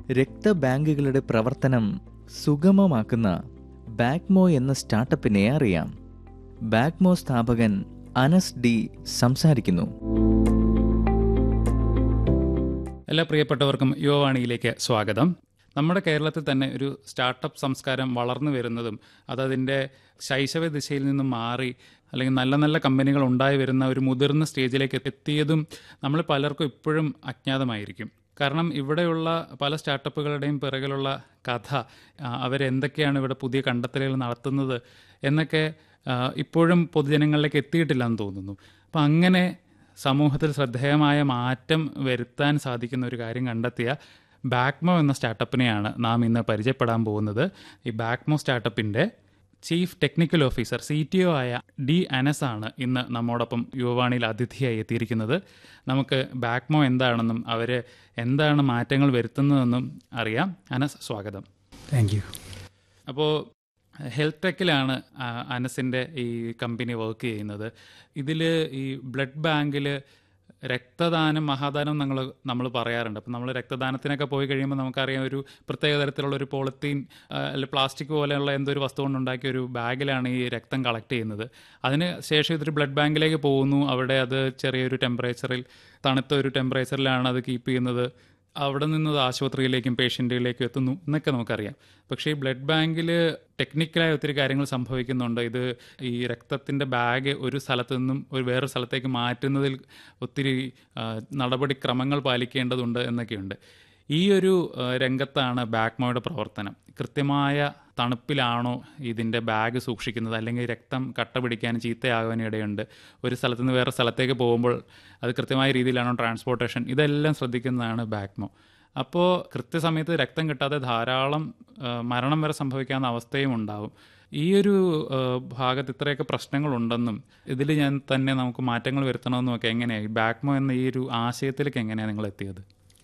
രക്തബാങ്കുകളുടെ പ്രവർത്തനം സുഗമമാക്കുന്ന ബാക്മോ എന്ന സ്റ്റാർട്ടപ്പിനെ അറിയാം ബാക്മോ സ്ഥാപകൻ അനസ് ഡി സംസാരിക്കുന്നു എല്ലാ പ്രിയപ്പെട്ടവർക്കും യുവവാണിയിലേക്ക് സ്വാഗതം നമ്മുടെ കേരളത്തിൽ തന്നെ ഒരു സ്റ്റാർട്ടപ്പ് സംസ്കാരം വളർന്നു വരുന്നതും അതതിൻ്റെ ശൈശവ ദിശയിൽ നിന്നും മാറി അല്ലെങ്കിൽ നല്ല നല്ല കമ്പനികൾ ഉണ്ടായി വരുന്ന ഒരു മുതിർന്ന സ്റ്റേജിലേക്ക് എത്തിയതും നമ്മൾ പലർക്കും ഇപ്പോഴും അജ്ഞാതമായിരിക്കും കാരണം ഇവിടെയുള്ള പല സ്റ്റാർട്ടപ്പുകളുടെയും പിറകിലുള്ള കഥ ആ, അവരെന്തൊക്കെയാണ് ഇവിടെ പുതിയ കണ്ടെത്തലുകൾ നടത്തുന്നത് എന്നൊക്കെ ആ, ഇപ്പോഴും പൊതുജനങ്ങളിലേക്ക് എത്തിയിട്ടില്ലെന്ന് തോന്നുന്നു അപ്പം അങ്ങനെ സമൂഹത്തിൽ ശ്രദ്ധേയമായ മാറ്റം വരുത്താൻ സാധിക്കുന്ന ഒരു കാര്യം കണ്ടെത്തിയ ബാക്മോ എന്ന സ്റ്റാർട്ടപ്പിനെയാണ് നാം ഇന്ന് പരിചയപ്പെടാൻ പോകുന്നത് ഈ ബാക്മോ സ്റ്റാർട്ടപ്പിൻ്റെ chief technical officer C T O ആയ ഡി അനസ് ആണ് ഇന്ന് നമ്മോടൊപ്പം യുവവാണിയിൽ അതിഥിയായി എത്തിയിരിക്കുന്നത് നമുക്ക് ബാക്മോ എന്താണെന്നും അവർ എന്താണ് മാറ്റങ്ങൾ വരുത്തുന്നതെന്നും അറിയാം അനസ് സ്വാഗതം താങ്ക് യു അപ്പോൾ ഹെൽത്ത് ടെക്കിലാണ് ആ, അനസിൻ്റെ ഈ കമ്പനി വർക്ക് ചെയ്യുന്നത് ഇതിൽ ഈ ബ്ലഡ് ബാങ്കിൽ രക്തദാനം മഹാദാനം നമ്മൾ നമ്മൾ പറയാറുണ്ട് അപ്പം നമ്മൾ രക്തദാനത്തിനൊക്കെ പോയി കഴിയുമ്പോൾ നമുക്കറിയാം ഒരു പ്രത്യേക തരത്തിലുള്ള ഒരു പോളിത്തീൻ അല്ലെങ്കിൽ പ്ലാസ്റ്റിക് പോലെയുള്ള എന്തോ ഒരു വസ്തു കൊണ്ടുണ്ടാക്കിയ ഒരു ബാഗിലാണ് ഈ രക്തം കളക്ട് ചെയ്യുന്നത് അതിന് ശേഷം ഇതൊരു ബ്ലഡ് ബാങ്കിലേക്ക് പോകുന്നു അവിടെ അത് ചെറിയൊരു ടെമ്പറേച്ചറിൽ തണുത്ത ഒരു ടെമ്പറേച്ചറിലാണ് അത് കീപ്പ് ചെയ്യുന്നത് അവിടെ നിന്ന് അത് ആശുപത്രിയിലേക്കും പേഷ്യൻറ്റുകളിലേക്കും എത്തുന്നു എന്നൊക്കെ നമുക്കറിയാം പക്ഷേ ഈ ബ്ലഡ് ബാങ്കിൽ ടെക്നിക്കലായ ഒത്തിരി കാര്യങ്ങൾ സംഭവിക്കുന്നുണ്ട് ഇത് ഈ രക്തത്തിൻ്റെ ബാഗ് ഒരു സ്ഥലത്ത് നിന്നും ഒരു വേറൊരു സ്ഥലത്തേക്ക് മാറ്റുന്നതിൽ ഒത്തിരി ആ, നടപടിക്രമങ്ങൾ പാലിക്കേണ്ടതുണ്ട് എന്നൊക്കെയുണ്ട് ഈ ഒരു ആ, രംഗത്താണ് ബാക്മോയുടെ പ്രവർത്തനം കൃത്യമായ തണുപ്പിലാണോ ഇതിൻ്റെ ബാഗ് സൂക്ഷിക്കുന്നത് അല്ലെങ്കിൽ രക്തം കട്ട പിടിക്കാൻ ചീത്തയാകാൻ ഇടയുണ്ട് ഒരു സ്ഥലത്ത് നിന്ന് വേറെ സ്ഥലത്തേക്ക് പോകുമ്പോൾ അത് കൃത്യമായ രീതിയിലാണോ ട്രാൻസ്പോർട്ടേഷൻ ഇതെല്ലാം ശ്രദ്ധിക്കുന്നതാണ് ബാക്മോ അപ്പോൾ കൃത്യസമയത്ത് രക്തം കിട്ടാതെ ധാരാളം ആ, മരണം വരെ സംഭവിക്കാവുന്ന അവസ്ഥയും ഉണ്ടാവും ഈ ഒരു ആ, ഭാഗത്ത് ഇത്രയൊക്കെ പ്രശ്നങ്ങളുണ്ടെന്നും ഇതിൽ ഞാൻ തന്നെ നമുക്ക് മാറ്റങ്ങൾ വരുത്തണമെന്നും ഒക്കെ എങ്ങനെയാണ് ഈ ബാക്മോ എന്ന ഈ ഒരു ആശയത്തിലേക്ക് എങ്ങനെയാണ് നിങ്ങൾ എത്തിയത്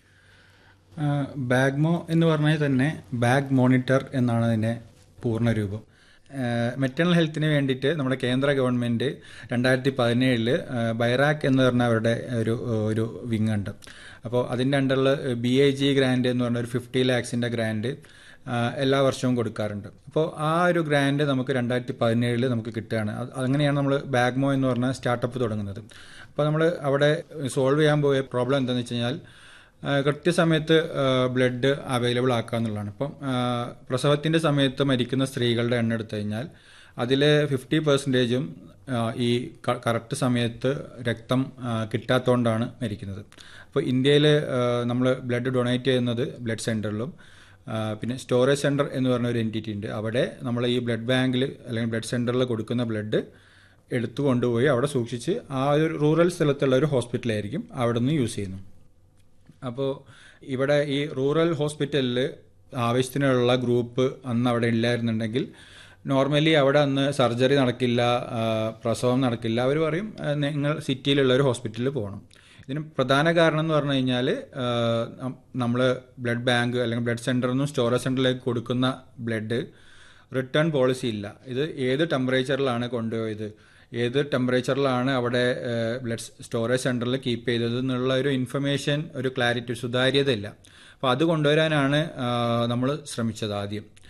ബാഗ്മോ എന്ന് പറഞ്ഞാൽ തന്നെ ബാഗ് മോണിറ്റർ എന്നാണ് അതിൻ്റെ പൂർണ്ണരൂപം മെറ്റേണൽ ഹെൽത്തിന് വേണ്ടിയിട്ട് നമ്മുടെ കേന്ദ്ര ഗവൺമെൻറ് രണ്ടായിരത്തി പതിനേഴില് ബൈറാക്ക് എന്ന് പറഞ്ഞ അവരുടെ ഒരു ഒരു വിങ് ഉണ്ട് അപ്പോൾ അതിൻ്റെ അണ്ടറിൽ ബി ഐ ജി ഗ്രാൻഡ് എന്ന് പറഞ്ഞ ഒരു ഫിഫ്റ്റി ലാക്സിൻ്റെ ഗ്രാൻഡ് എല്ലാ വർഷവും കൊടുക്കാറുണ്ട് അപ്പോൾ ആ ഒരു ഗ്രാൻഡ് നമുക്ക് രണ്ടായിരത്തി പതിനേഴിൽ നമുക്ക് കിട്ടുകയാണ് അത് അങ്ങനെയാണ് നമ്മൾ ബാഗ്മോ എന്ന് പറഞ്ഞ സ്റ്റാർട്ടപ്പ് തുടങ്ങുന്നത് അപ്പോൾ നമ്മൾ അവിടെ സോൾവ് ചെയ്യാൻ പോയ പ്രോബ്ലം എന്താണെന്ന് വെച്ച് കഴിഞ്ഞാൽ ആ, കൃത്യസമയത്ത് ബ്ലഡ് അവൈലബിൾ ആക്കുക എന്നുള്ളതാണ് ഇപ്പം ആ, പ്രസവത്തിൻ്റെ സമയത്ത് മരിക്കുന്ന സ്ത്രീകളുടെ എണ്ണം എടുത്തു കഴിഞ്ഞാൽ അതിൽ ഫിഫ്റ്റി പെർസെൻറ്റേജും ഈ കറക്റ്റ് സമയത്ത് രക്തം ആ, കിട്ടാത്തതുകൊണ്ടാണ് മരിക്കുന്നത് അപ്പോൾ ഇന്ത്യയിൽ നമ്മൾ ബ്ലഡ് ഡൊണേറ്റ് ചെയ്യുന്നത് ബ്ലഡ് സെൻറ്ററിലും ആ, പിന്നെ സ്റ്റോറേജ് സെൻറ്റർ എന്ന് പറഞ്ഞ ഒരു എൻറ്റിറ്റി ഉണ്ട് അവിടെ നമ്മൾ ഈ ബ്ലഡ് ബാങ്കിൽ അല്ലെങ്കിൽ ബ്ലഡ് സെൻറ്ററിൽ കൊടുക്കുന്ന ബ്ലഡ് എടുത്തു കൊണ്ടുപോയി അവിടെ സൂക്ഷിച്ച് ആ ഒരു റൂറൽ സ്ഥലത്തുള്ള ഒരു ഹോസ്പിറ്റലായിരിക്കും അവിടെ നിന്ന് യൂസ് ചെയ്യുന്നു അപ്പോൾ ഇവിടെ ഈ റൂറൽ ഹോസ്പിറ്റലിൽ ആവശ്യത്തിനുള്ള ഗ്രൂപ്പ് അന്ന് അവിടെ ഇല്ലായിരുന്നുണ്ടെങ്കിൽ നോർമലി അവിടെ അന്ന് സർജറി നടക്കില്ല ആ, പ്രസവം നടക്കില്ല അവർ പറയും ആ, നിങ്ങൾ സിറ്റിയിലുള്ള ഒരു ഹോസ്പിറ്റലിൽ പോകണം ഇതിന് പ്രധാന കാരണം എന്ന് പറഞ്ഞു കഴിഞ്ഞാൽ നമ്മൾ ബ്ലഡ് ബാങ്ക് അല്ലെങ്കിൽ ബ്ലഡ് സെൻറ്ററിൽ നിന്നും സ്റ്റോറേജ് സെൻറ്ററിലേക്ക് കൊടുക്കുന്ന ബ്ലഡ് റിട്ടേൺ പോളിസി ഇല്ല ഇത് ഏത് ടെമ്പറേച്ചറിലാണ് കൊണ്ടുപോയത് ഏത് ടെമ്പറേച്ചറിലാണ് അവിടെ ബ്ലഡ് സ്റ്റോറേജ് സെൻറ്ററിൽ കീപ്പ് ചെയ്തത് എന്നുള്ള ഒരു ഇൻഫർമേഷൻ ഒരു ക്ലാരിറ്റി സുതാര്യത ഇല്ല അപ്പോൾ അത് കൊണ്ടുവരാനാണ് നമ്മൾ ശ്രമിച്ചത് ആദ്യം